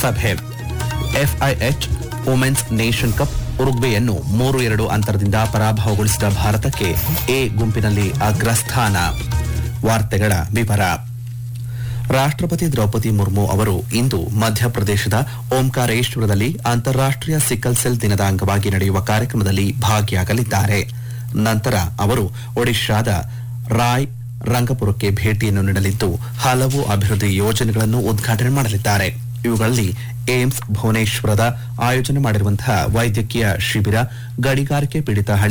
ಸಭೆ FIH women's nation cup ಉರುಗ್ವೆಯನ್ನು ಮೂರು ಎರಡು ಅಂತರದಿಂದ ಪರಾಭವಗೊಳಿಸಿದ ಭಾರತಕ್ಕೆ ಎ ಗುಂಪಿನಲ್ಲಿ ಅಗ್ರಸ್ಥಾನ ವಾರ್ತೆಗಳ ವಿವರ ರಾಷ್ಟ್ರಪತಿ ದ್ರೌಪದಿ ಮುರ್ಮು ಅವರು ಇಂದು ಮಧ್ಯಪ್ರದೇಶದ ಓಂಕಾರೇಶ್ವರದಲ್ಲಿ ಅಂತಾರಾಷ್ಟೀಯ ಸಿಕ್ಕಲ್ ಸೆಲ್ ದಿನದ ಅಂಗವಾಗಿ ನಡೆಯುವ ಕಾರ್ಯಕ್ರಮದಲ್ಲಿ ಭಾಗಿಯಾಗಲಿದ್ದಾರೆ ನಂತರ ಅವರು ಒಡಿಶಾದ ರಾಯ್ ರಂಗಪುರಕ್ಕೆ ಭೇಟಿಯನ್ನು ನೀಡಲಿದ್ದು ಹಲವು ಅಭಿವೃದ್ಧಿ ಯೋಜನೆಗಳನ್ನು ಉದ್ಘಾಟನೆ ಮಾಡಲಿದ್ದಾರೆ ಇವುಗಳಲ್ಲಿ ಏಮ್ಸ್ ಭುವನೇಶ್ವರದ ಆಯೋಜನೆ ಮಾಡಿರುವಂತಹ ವೈದ್ಯಕೀಯ ಶಿಬಿರ ಗಣಿಗಾರಿಕೆ ಪೀಡಿತ ಹಳ್ಳಿ